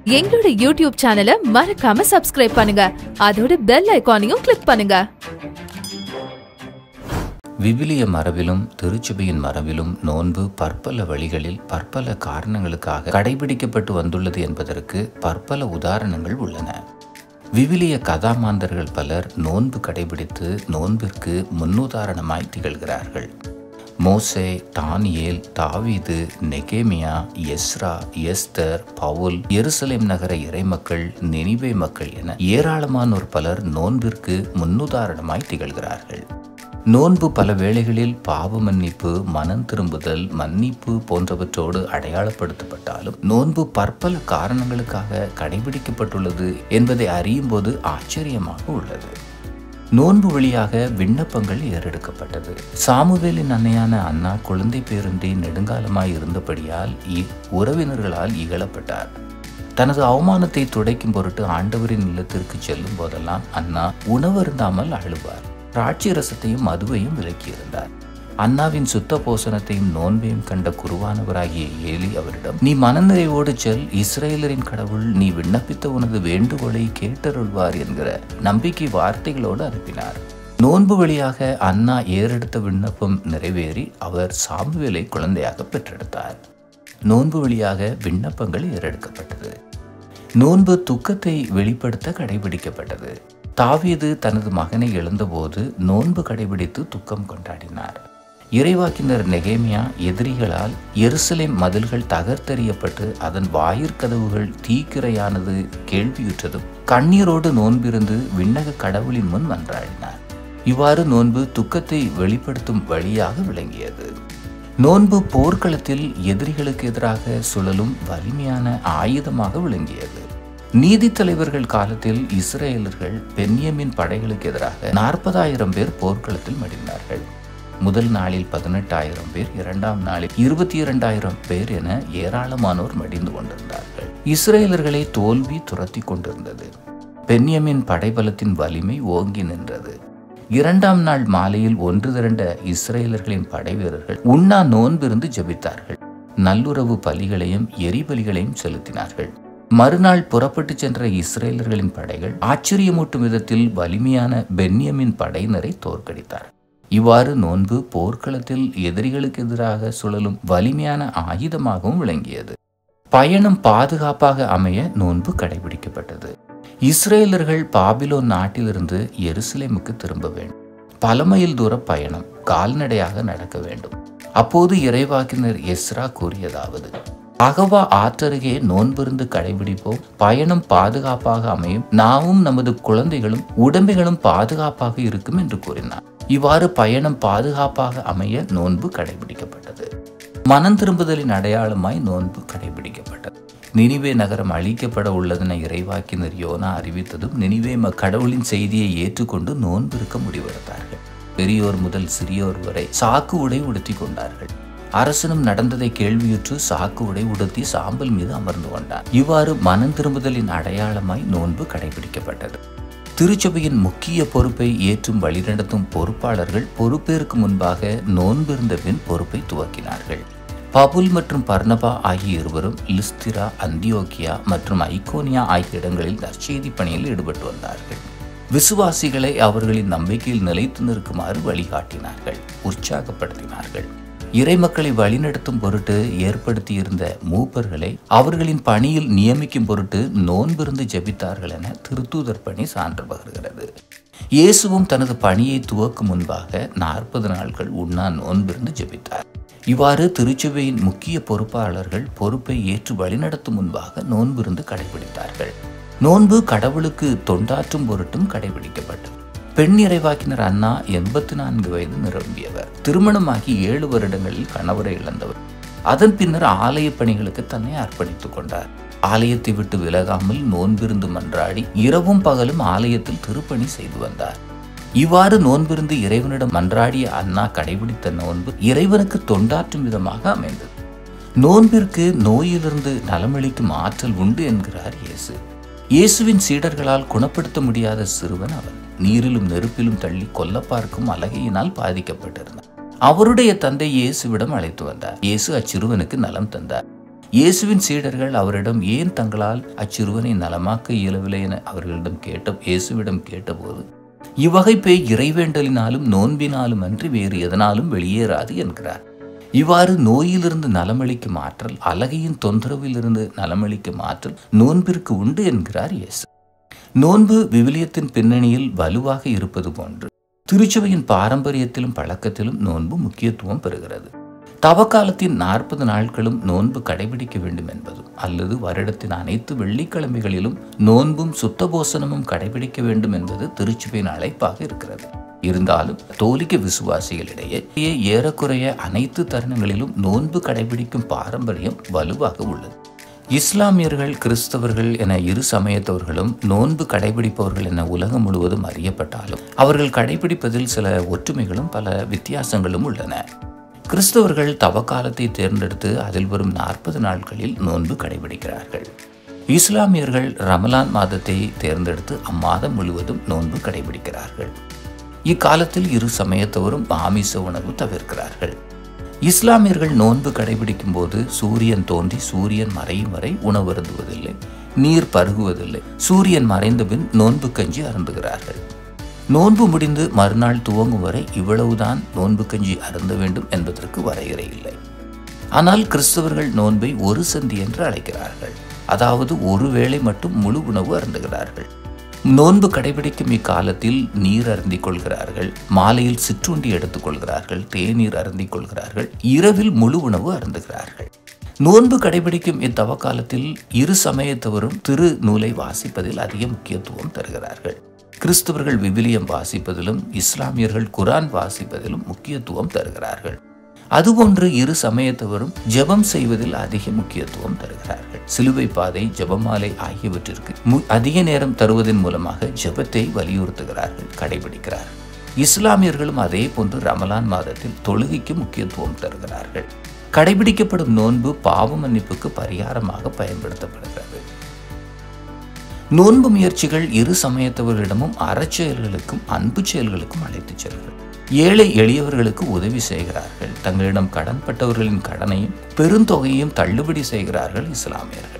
எங்களோட யூடியூப் சேனலை மறக்காம சப்ஸ்கிரைப் பண்ணுங்க அதோட பெல் ஐகானையும் கிளிக் பண்ணுங்க விவிலிய மரபிலும் திருச்சபையின் மரபிலும் நோன்பு பற்பல வழிகளில் பற்பல காரணங்களுக்காக கடைபிடிக்கப்பட்டு வந்துள்ளது என்பதற்கு பற்பல உதாரணங்கள் உள்ளன விவிலிய கதாமாந்தர்கள் பலர் நோன்பு கடைபிடித்து நோன்பிற்கு முன்னுதாரணமாய் திகழ்கிறார்கள் மோசே தானியேல் தாவீது நெகேமியா எஸ்ரா எஸ்தர் பவுல் எருசலேம் நகர இறைமக்கள் நெனிவே மக்கள் என ஏராளமானோர் பலர் நோன்பிற்கு முன்னுதாரணமாய் திகழ்கிறார்கள் நோன்பு பல வேளைகளில் பாவ மன்னிப்பு மனம் திரும்புதல் மன்னிப்பு போன்றவற்றோடு அடையாளப்படுத்தப்பட்டாலும் நோன்பு பற்பல காரணங்களுக்காக கடைபிடிக்கப்பட்டுள்ளது என்பதை அறியும் போது ஆச்சரியமாக உள்ளது நோன்பு வழியாக விண்ணப்பங்கள் ஏறெடுக்கப்பட்டது சாமுவேலின் அன்னையான அண்ணா குழந்தை பேருந்தி நெடுங்காலமாய் இருந்தபடியால் இ- உறவினர்களால் இகழப்பட்டார் தனது அவமானத்தை துடைக்கும் பொருட்டு ஆண்டவரின் இல்லத்திற்கு செல்லும் போதெல்லாம் அண்ணா உணவருந்தாமல் அழுவார் திராட்சை ரசத்தையும் மதுவையும் விலக்கியிருந்தார் அண்ணாவின் சுத்த போசனத்தையும் நோன்பையும் கண்ட குருவானவராகிய ஏலி அவரிடம் நீ மனநிறைவோடு செல் இஸ்ரேலரின் கடவுள் நீ விண்ணப்பித்த உனது வேண்டுகோளை கேட்டருள்வார் என்கிற நம்பிக்கை வார்த்தைகளோடு அனுப்பினார் நோன்பு வழியாக அண்ணா ஏறெடுத்த விண்ணப்பம் நிறைவேறி அவர் சாமுவேலை குழந்தையாக பெற்றெடுத்தார் நோன்பு வழியாக விண்ணப்பங்கள் ஏறெடுக்கப்பட்டது நோன்பு துக்கத்தை வெளிப்படுத்த கடைபிடிக்கப்பட்டது தாவீது தனது மகனை இழந்தபோது நோன்பு கடைபிடித்து துக்கம் கொண்டாடினார் இறைவாக்கினர் நெகேமியா எதிரிகளால் எருசலேம் மதில்கள் தகர்த்தெறியப்பட்டு அதன் வாயிற்கதவுகள் தீக்கிரையானது கேள்வியுற்றதும் கண்ணீரோடு நோன்பிருந்து விண்ணக கடவுளின் முன் மன்றாடினார் இவ்வாறு நோன்பு துக்கத்தை வெளிப்படுத்தும் வழியாக விளங்கியது நோன்பு போர்க்களத்தில் எதிரிகளுக்கு எதிராக சுழலும் வலிமையான ஆயுதமாக விளங்கியது நீதி தலைவர்கள் காலத்தில் இஸ்ரேலர்கள் பென்யமின் படைகளுக்கு எதிராக நாற்பதாயிரம் பேர் போர்க்களத்தில் மடிந்தார்கள் முதல் நாளில் பதினெட்டாயிரம் பேர் இரண்டாம் நாளில் இருபத்தி இரண்டாயிரம் பேர் என ஏராளமானோர் மடிந்து கொண்டிருந்தார்கள் இஸ்ரேலர்களை தோல்வி துரத்தி கொண்டிருந்தது பென்யமின் படைபலத்தின் வலிமை ஓங்கி நின்றது இரண்டாம் நாள் மாலையில் ஒன்று திரண்ட இஸ்ரேலர்களின் படை வீரர்கள் உண்ணா நோன்பிருந்து ஜெபித்தார்கள் நல்லுறவு பலிகளையும் எரிபலிகளையும் செலுத்தினார்கள் மறுநாள் புறப்பட்டு சென்ற இஸ்ரேலர்களின் படைகள் ஆச்சரியமூட்டும் விதத்தில் வலிமையான பென்யமின் படையினரை தோற்கடித்தார் இவ்வாறு நோன்பு போர்க்களத்தில் எதிரிகளுக்கு எதிராக சுழலும் வலிமையான ஆயுதமாகவும் விளங்கியது பயணம் பாதுகாப்பாக அமைய நோன்பு கடைபிடிக்கப்பட்டது இஸ்ரேலர்கள் பாபிலோன் நாட்டிலிருந்து எருசலேமுக்கு திரும்ப வேண்டும் பல மைல் தூர பயணம் கால்நடையாக நடக்க வேண்டும் அப்போது இறைவாக்கினர் எஸ்ரா கூறியதாவது அகவா ஆற்றருகே நோன்பிருந்து கடைபிடிப்போம் பயணம் பாதுகாப்பாக அமையும் நாமும் நமது குழந்தைகளும் உடம்புகளும் பாதுகாப்பாக இருக்கும் என்று கூறினார் இவ்வாறு பயணம் பாதுகாப்பாக அமைய நோன்பு கடைபிடிக்கப்பட்டது மனம் திரும்புதலின் அடையாளமாய் நோன்பு கடைபிடிக்கப்பட்டது நினிவே நகரம் அழிக்கப்பட உள்ளதென இறைவாக்கினர் யோனா அறிவித்ததும் நினிவே ம- கடவுளின் செய்தியை ஏற்றுக்கொண்டு நோன்பு இருக்க முடிவெடுத்தார்கள் பெரியோர் முதல் சிறியோர் வரை சாக்கு உடை உடுத்தி கொண்டார்கள் அரசனும் நடந்ததை கேள்வியுற்று சாக்கு உடை உடுத்தி சாம்பல் மீது அமர்ந்து கொண்டார் இவ்வாறு மனம் திரும்புதலின் அடையாளமாய் நோன்பு கடைபிடிக்கப்பட்டது திருச்சபையின் முக்கிய பொறுப்பை ஏற்றும் வழிநடத்தும் பொறுப்பாளர்கள் பொறுப்பேற்கு முன்பாக நோன்பிருந்த பின் பொறுப்பை துவக்கினார்கள் பவுல் மற்றும் பர்னபா ஆகிய இருவரும் லிஸ்திரா அந்தியோக்கியா மற்றும் ஐகோனியா ஆகிய இடங்களில் நற்செய்தி பணியில் ஈடுபட்டு வந்தார்கள் விசுவாசிகளை அவர்களின் நம்பிக்கையில் நிலைத்து நிற்குமாறு வழிகாட்டினார்கள் உற்சாகப்படுத்தினார்கள் இறைமக்களை வழிநடத்தும் பொருட்டு ஏற்படுத்தியிருந்த மூப்பர்களை அவர்களின் பணியில் நியமிக்கும் பொருட்டு நோன்பிருந்து ஜெபித்தார்கள் என திருத்தூதர் பணி சான்று பகர்கிறது இயேசுவும் தனது பணியை துவக்கும் முன்பாக நாற்பது நாட்கள் உண்ணா நோன்பிருந்து ஜெபித்தார் இவ்வாறு திருச்சபையின் முக்கிய பொறுப்பாளர்கள் பொறுப்பை ஏற்று வழிநடத்தும் முன்பாக நோன்பிருந்து கடைபிடித்தார்கள் நோன்பு கடவுளுக்கு தொண்டாற்றும் பொருட்டும் கடைபிடிக்கப்பட்டது பெண் இறைவாக்கினர் அண்ணா எண்பத்தி நான்கு வயது நிரம்பியவர் திருமணமாகி ஏழு வருடங்களில் கணவரை இழந்தவர் அதன் பின்னர் ஆலய பணிகளுக்கு தன்னை அர்ப்பணித்துக் கொண்டார் ஆலயத்தை விட்டு விலகாமல் நோன்பிருந்து மன்றாடி இரவும் பகலும் ஆலயத்தில் திருப்பணி செய்து வந்தார் இவ்வாறு நோன்பிருந்து இறைவனிடம் மன்றாடிய அண்ணா கடைபிடித்த நோன்பு இறைவனுக்கு தொண்டாற்றும் விதமாக அமைந்தது நோன்பிற்கு நோயிலிருந்து நலமளிக்கும் ஆற்றல் உண்டு என்கிறார் இயேசு இயேசுவின் சீடர்களால் குணப்படுத்த முடியாத சிறுவன் அவன் நீரிலும் நெருப்பிலும் தள்ளி கொல்ல பார்க்கும் அழகையினால் பாதிக்கப்பட்டிருந்தான் அவருடைய தந்தை இயேசுவிடம் அழைத்து வந்தார் இயேசு அச்சிறுவனுக்கு நலம் தந்தார் இயேசுவின் சீடர்கள் அவரிடம் ஏன் தங்களால் அச்சிறுவனை நலமாக்க இயலவில்லை என அவர்களிடம் கேட்ட இயேசுவிடம் கேட்டபோது இவ்வகை பேய் இறைவேண்டலினாலும் நோன்பினாலும் அன்றி வேறு எதனாலும் வெளியேறாது என்கிறார் இவ்வாறு நோயிலிருந்து நலமளிக்கும் ஆற்றல் அழகையின் தொந்தரவிலிருந்து நலமளிக்கும் ஆற்றல் நோன்பிற்கு உண்டு என்கிறார் இயேசு நோன்பு விவிலியத்தின் பின்னணியில் வலுவாக இருப்பது போன்று திருச்சபையின் பாரம்பரியத்திலும் பழக்கத்திலும் நோன்பு முக்கியத்துவம் பெறுகிறது தவக்காலத்தின் நாற்பது நாட்களும் நோன்பு கடைபிடிக்க வேண்டும் என்பதும் அல்லது வருடத்தின் அனைத்து வெள்ளிக்கிழமைகளிலும் நோன்பும் சுத்தபோசனமும் கடைபிடிக்க வேண்டும் என்பது திருச்சபையின் அழைப்பாக இருக்கிறது இருந்தாலும் தோலிக்க விசுவாசிகளிடையே ஏறக்குறைய அனைத்து தருணங்களிலும் நோன்பு கடைபிடிக்கும் பாரம்பரியம் வலுவாக உள்ளது இஸ்லாமியர்கள் கிறிஸ்தவர்கள் என இரு சமயத்தவர்களும் நோன்பு கடைபிடிப்பவர்கள் என உலகம் முழுவதும் அறியப்பட்டாலும் அவர்கள் கடைபிடிப்பதில் சில ஒற்றுமைகளும் பல வித்தியாசங்களும் உள்ளன கிறிஸ்தவர்கள் தவக்காலத்தை தேர்ந்தெடுத்து அதில் வரும் நாற்பது நாட்களில் நோன்பு கடைபிடிக்கிறார்கள் இஸ்லாமியர்கள் ரமலான் மாதத்தை தேர்ந்தெடுத்து அம்மாதம் முழுவதும் நோன்பு கடைபிடிக்கிறார்கள் இக்காலத்தில் இரு சமயத்தவரும் மாமிச உணவு தவிர்க்கிறார்கள் இஸ்லாமியர்கள் நோன்பு கடைபிடிக்கும் போது சூரியன் தோன்றி சூரியன் மறையும் வரை உணவு அருந்துவதில்லை நீர் பருகுவதில்லை சூரியன் மறைந்த பின் நோன்பு கஞ்சி அருந்துகிறார்கள் நோன்பு முடிந்து மறுநாள் துவங்கும் வரை இவ்வளவுதான் நோன்பு கஞ்சி அருந்த வேண்டும் என்பதற்கு வரையறை இல்லை ஆனால் கிறிஸ்தவர்கள் நோன்பை ஒரு சந்தி என்று அழைக்கிறார்கள் அதாவது ஒரு வேளை மட்டும் முழு உணவு அருந்துகிறார்கள் நோன்பு கடைபிடிக்கும் இக்காலத்தில் நீர் அருந்திக் கொள்கிறார்கள் மாலையில் சிற்றுண்டி எடுத்துக் கொள்கிறார்கள் தேநீர் அருந்திக் கொள்கிறார்கள் இரவில் முழு உணவு அருந்துகிறார்கள் நோன்பு கடைபிடிக்கும் இத்தவ காலத்தில் இரு சமயத்தவரும் திரு நூலை வாசிப்பதில் அதிக முக்கியத்துவம் தருகிறார்கள் கிறிஸ்தவர்கள் விவிலியம் வாசிப்பதிலும் இஸ்லாமியர்கள் குரான் வாசிப்பதிலும் முக்கியத்துவம் தருகிறார்கள் அதுபோன்று இரு சமயத்தவரும் ஜெபம் செய்வதில் அதிக முக்கியத்துவம் தருகிறார்கள் சிலுவை பாதை ஜெபமாலை ஆகியவற்றிற்கு மு- அதிக நேரம் தருவதன் மூலமாக ஜெபத்தை வலியுறுத்துகிறார்கள் கடைபிடிக்கிறார்கள் இஸ்லாமியர்களும் அதே போன்று ரமலான் மாதத்தில் தொழுகைக்கு முக்கியத்துவம் தருகிறார்கள் கடைபிடிக்கப்படும் நோன்பு பாவ மன்னிப்புக்கு பரிகாரமாக பயன்படுத்தப்படுகிறது நோன்பு முயற்சிகள் இரு சமயத்தவர்களிடமும் அறச்செயல்களுக்கும் அன்பு செயல்களுக்கும் அழைத்துச் செல்கிறது ஏழை எளியவர்களுக்கு உதவி செய்கிறார்கள் தங்களிடம் கடன்பட்டவர்களின் கடனையும் பெருந்தொகையையும் தள்ளுபடி செய்கிறார்கள் இஸ்லாமியர்கள்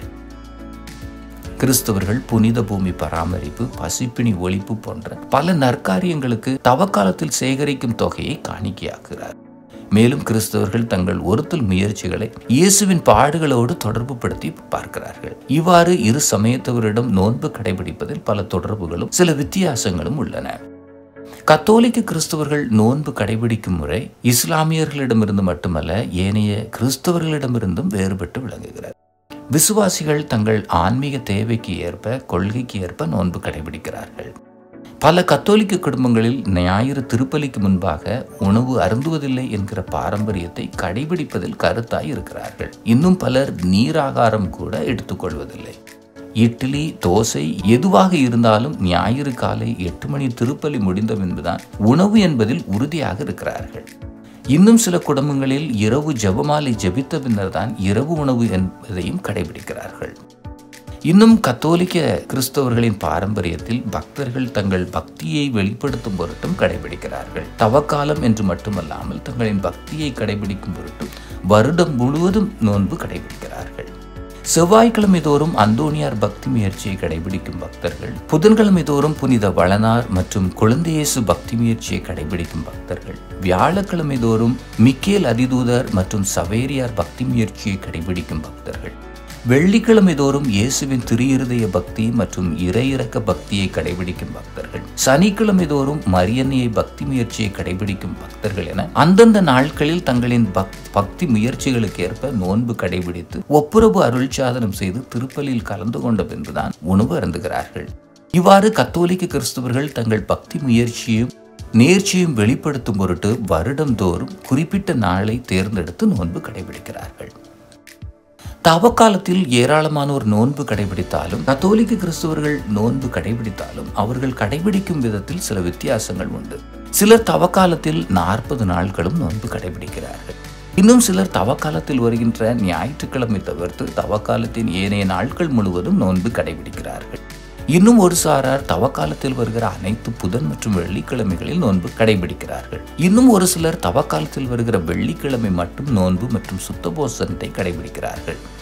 கிறிஸ்தவர்கள் புனித பூமி பராமரிப்பு பசிப்பிணி ஒழிப்பு போன்ற பல நற்காரியங்களுக்கு தவக்காலத்தில் சேகரிக்கும் தொகையை காணிக்கையாக்குகிறார் மேலும் கிறிஸ்தவர்கள் தங்கள் ஒருத்தல் முயற்சிகளை இயேசுவின் பாடுகளோடு தொடர்பு படுத்தி பார்க்கிறார்கள் இவ்வாறு இரு சமயத்தவரிடம் நோன்பு கடைபிடிப்பதில் பல தொடர்புகளும் சில வித்தியாசங்களும் உள்ளன கத்தோலிக்க கிறிஸ்தவர்கள் நோன்பு கடைபிடிக்கும் முறை இஸ்லாமியர்களிடமிருந்து மட்டுமல்ல ஏனைய கிறிஸ்தவர்களிடமிருந்தும் வேறுபட்டு விளங்குகிறது விசுவாசிகள் தங்கள் ஆன்மீக தேவைக்கு ஏற்ப கொள்கைக்கு ஏற்ப நோன்பு கடைபிடிக்கிறார்கள் பல கத்தோலிக்க குடும்பங்களில் ஞாயிறு திருப்பலிக்கு முன்பாக உணவு அருந்துவதில்லை என்கிற பாரம்பரியத்தை கடைபிடிப்பதில் கருத்தாய் இருக்கிறார்கள் இன்னும் பலர் நீராகாரம் கூட எடுத்துக்கொள்வதில்லை இட்லி தோசை எதுவாக இருந்தாலும் ஞாயிறு காலை எட்டு மணி திருப்பலி முடிந்த பின்புதான் உணவு என்பதில் உறுதியாக இருக்கிறார்கள் இன்னும் சில குடும்பங்களில் இரவு ஜெபமாலை ஜெபித்த பின்னர் தான் இரவு உணவு என்பதையும் கடைபிடிக்கிறார்கள் இன்னும் கத்தோலிக்க கிறிஸ்தவர்களின் பாரம்பரியத்தில் பக்தர்கள் தங்கள் பக்தியை வெளிப்படுத்தும் பொருட்டும் கடைபிடிக்கிறார்கள் தவக்காலம் என்று மட்டுமல்லாமல் தங்களின் பக்தியை கடைபிடிக்கும் பொருட்டும் வருடம் முழுவதும் நோன்பு கடைபிடிக்கிறார்கள் செவ்வாய்க்கிழமை தோறும் அந்தோனியார் பக்தி முயற்சியை கடைபிடிக்கும் பக்தர்கள் புதன்கிழமை தோறும் புனித வளனார் மற்றும் குழந்தையேசு பக்தி முயற்சியை கடைபிடிக்கும் பக்தர்கள் வியாழக்கிழமை தோறும் மிக்கேல் அதிதூதர் மற்றும் சவேரியார் பக்தி முயற்சியை கடைபிடிக்கும் பக்தர்கள் வெள்ளிக்கிழமை தோறும் இயேசுவின் திரு பக்தி மற்றும் இறையிறக்க பக்தியை கடைபிடிக்கும் பக்தர்கள் சனிக்கிழமை தோறும் மரியன்னையை பக்தி முயற்சியை கடைபிடிக்கும் பக்தர்கள் என அந்தந்த நாட்களில் தங்களின் பக்- பக்தி முயற்சிகளுக்கு ஏற்ப நோன்பு கடைபிடித்து ஒப்புரவு அருள் சாதனம் செய்து திருப்பலியில் கலந்து கொண்ட பின்புதான் உணவு அருந்துகிறார்கள் இவ்வாறு கத்தோலிக்க கிறிஸ்தவர்கள் தங்கள் பக்தி முயற்சியும் நேர்ச்சியும் வெளிப்படுத்தும் பொருட்டு வருடந்தோறும் குறிப்பிட்ட நாளை தேர்ந்தெடுத்து நோன்பு கடைபிடிக்கிறார்கள் தவக்காலத்தில் ஏராளமானோர் நோன்பு கடைபிடித்தாலும் கத்தோலிக்க கிறிஸ்தவர்கள் நோன்பு கடைபிடித்தாலும் அவர்கள் கடைபிடிக்கும் விதத்தில் சில வித்தியாசங்கள் உண்டு சிலர் தவக்காலத்தில் நாற்பது நாட்களும் நோன்பு கடைபிடிக்கிறார்கள் இன்னும் சிலர் தவக்காலத்தில் வருகின்ற ஞாயிற்றுக்கிழமை தவிர்த்து தவக்காலத்தின் ஏனைய நாட்கள் முழுவதும் நோன்பு கடைபிடிக்கிறார்கள் இன்னும் ஒரு சாரார் தவக்காலத்தில் வருகிற அனைத்து புதன் மற்றும் வெள்ளிக்கிழமைகளில் நோன்பு கடைபிடிக்கிறார்கள் இன்னும் ஒரு சிலர் தவக்காலத்தில் வருகிற வெள்ளிக்கிழமை மட்டும் நோன்பு மற்றும் சுத்தபோசனத்தை கடைபிடிக்கிறார்கள்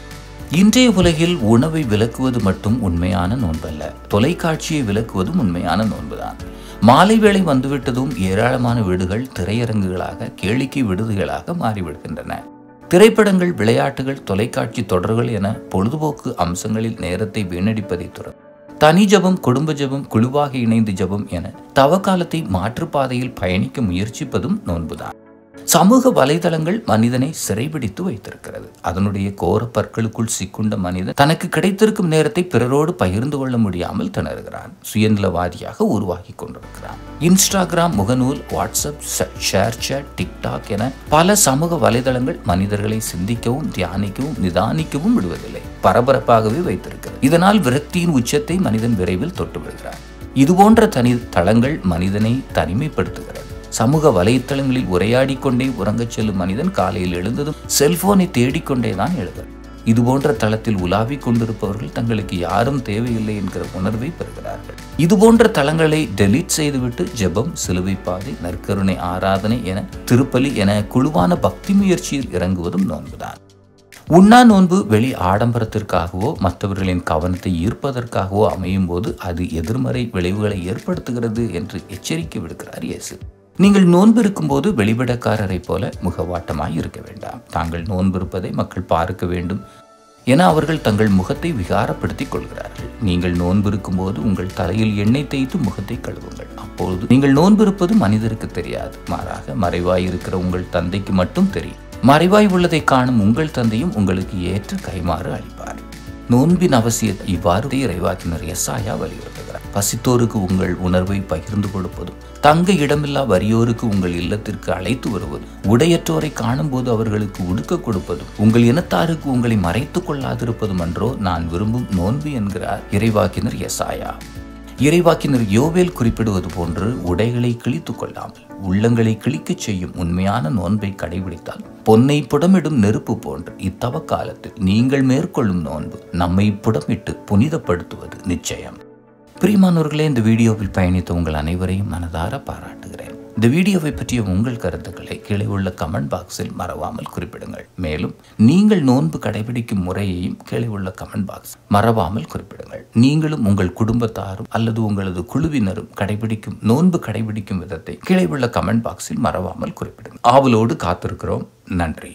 இன்றைய உலகில் உணவை விலக்குவது மட்டும் உண்மையான நோன்பல்ல தொலைக்காட்சியை விலக்குவதும் உண்மையான நோன்புதான் மாலை வேளை வந்துவிட்டதும் ஏராளமான வீடுகள் திரையரங்குகளாக கேளிக்கை விடுதிகளாக மாறிவிடுகின்றன திரைப்படங்கள் விளையாட்டுகள் தொலைக்காட்சி தொடர்கள் என பொழுதுபோக்கு அம்சங்களில் நேரத்தை வீணடிப்பதை துறந்து தனி ஜபம் குடும்ப ஜபம் குழுவாக இணைந்து ஜபம் என தவக்காலத்தை மாற்றுப்பாதையில் பயணிக்க முயற்சிப்பதும் நோன்புதான் சமூக வலைதளங்கள் மனிதனை சிறைபிடித்து வைத்திருக்கிறது அதனுடைய கோர பற்களுக்குள் சிக்குண்ட மனிதன் தனக்கு கிடைத்திருக்கும் நேரத்தை பிறரோடு பகிர்ந்து கொள்ள முடியாமல் திணறுகிறான் சுயநலவாதியாக உருவாகி கொண்டிருக்கிறான் இன்ஸ்டாகிராம் முகநூல் வாட்ஸ்அப் ஷேர் சேட் டிக்டாக் என பல சமூக வலைதளங்கள் மனிதர்களை சிந்திக்கவும் தியானிக்கவும் நிதானிக்கவும் விடுவதில்லை பரபரப்பாகவே வைத்திருக்கிறது இதனால் விரக்தியின் உச்சத்தை மனிதன் விரைவில் தொட்டு விடுகிறான் இதுபோன்ற தனி தளங்கள் மனிதனை தனிமைப்படுத்துகிறது சமூக வலைத்தளங்களில் உரையாடி கொண்டே உறங்கச் செல்லும் மனிதன் காலையில் எழுந்ததும் செல்போனை தேடிக்கொண்டே தான் எழுதும் இதுபோன்ற தளத்தில் உலாவிக் கொண்டிருப்பவர்கள் தங்களுக்கு யாரும் தேவையில்லை என்கிற உணர்வை பெறுகிறார்கள் இதுபோன்ற தளங்களை டெலீட் செய்துவிட்டு ஜெபம் சிலுவை பாதை நற்கருணை ஆராதனை என திருப்பலி என குழுவான பக்தி முயற்சியில் இறங்குவதும் நோன்புதான் உண்ணா நோன்பு வெளி ஆடம்பரத்திற்காகவோ மற்றவர்களின் கவனத்தை ஈர்ப்பதற்காகவோ அமையும் போது அது எதிர்மறை விளைவுகளை ஏற்படுத்துகிறது என்று எச்சரிக்கை விடுக்கிறார் இயேசு நீங்கள் நோன்பு இருக்கும்போது வெளிவிடக்காரரை போல முகவாட்டமாய் இருக்க வேண்டாம் தாங்கள் நோன்பு இருப்பதை மக்கள் பார்க்க வேண்டும் என அவர்கள் தங்கள் முகத்தை விகாரப்படுத்திக் கொள்கிறார்கள் நீங்கள் நோன்பு இருக்கும்போது உங்கள் தலையில் எண்ணெய் தேய்த்து முகத்தை கழுவுங்கள் அப்பொழுது நீங்கள் நோன்பு இருப்பது மனிதருக்கு தெரியாது மாறாக மறைவாய் இருக்கிற உங்கள் தந்தைக்கு மட்டும் தெரியும் மறைவாய் உள்ளதை காணும் உங்கள் தந்தையும் உங்களுக்கு ஏற்று கைமாறு அளிப்பார் நோன்பின் அவசியத்தை இவ்வாறு இறைவாக்கினர் எஸ்ஆயா வலியுறுத்துகிறார் பசித்தோருக்கு உங்கள் உணர்வை பகிர்ந்து கொடுப்பதும் தங்க இடமில்லா வறியோருக்கு உங்கள் இல்லத்திற்கு அழைத்து வருவதும் உடையற்றோரை காணும்போது அவர்களுக்கு உடுக்க கொடுப்பதும் உங்கள் இனத்தாருக்கு உங்களை மறைத்துக் கொள்ளாதிருப்பதும் அன்றோ நான் விரும்பும் நோன்பு என்கிறார் இறைவாக்கினர் எஸ்ஆயா இறைவாக்கினர் யோவேல் குறிப்பிடுவது போன்று உடைகளை கிழித்துக் கொள்ளாமல் உள்ளங்களை கிழிக்கச் செய்யும் உண்மையான நோன்பை கடைபிடித்தால் பொன்னை புடமிடும் நெருப்பு போன்று இத்தவ காலத்தில் நீங்கள் மேற்கொள்ளும் நோன்பு நம்மை புடமிட்டு புனிதப்படுத்துவது நிச்சயம் பிரியமானவர்களே இந்த வீடியோவில் பயணித்த உங்கள் அனைவரையும் மனதார பாராட்டுகிறேன் இந்த வீடியோவை பற்றிய உங்கள் கருத்துக்களை கீழே உள்ள கமெண்ட் பாக்ஸில் மறவாமல் குறிப்பிடுங்கள் மேலும் நீங்கள் நோன்பு கடைபிடிக்கும் முறையையும் கீழே உள்ள கமெண்ட் பாக்ஸ் மறவாமல் குறிப்பிடுங்கள் நீங்களும் உங்கள் குடும்பத்தாரும் அல்லது உங்களது குழுவினரும் கடைபிடிக்கும் நோன்பு கடைபிடிக்கும் விதத்தை கீழே உள்ள கமெண்ட் பாக்ஸில் மறவாமல் குறிப்பிடுங்கள் ஆவலோடு காத்திருக்கிறோம் நன்றி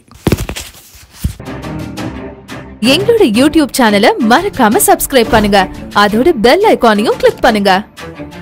எங்களோட யூடியூப் சேனலை மறக்காம சப்ஸ்கிரைப் பண்ணுங்க அதோட பெல் ஐகானையும் கிளிக் பண்ணுங்க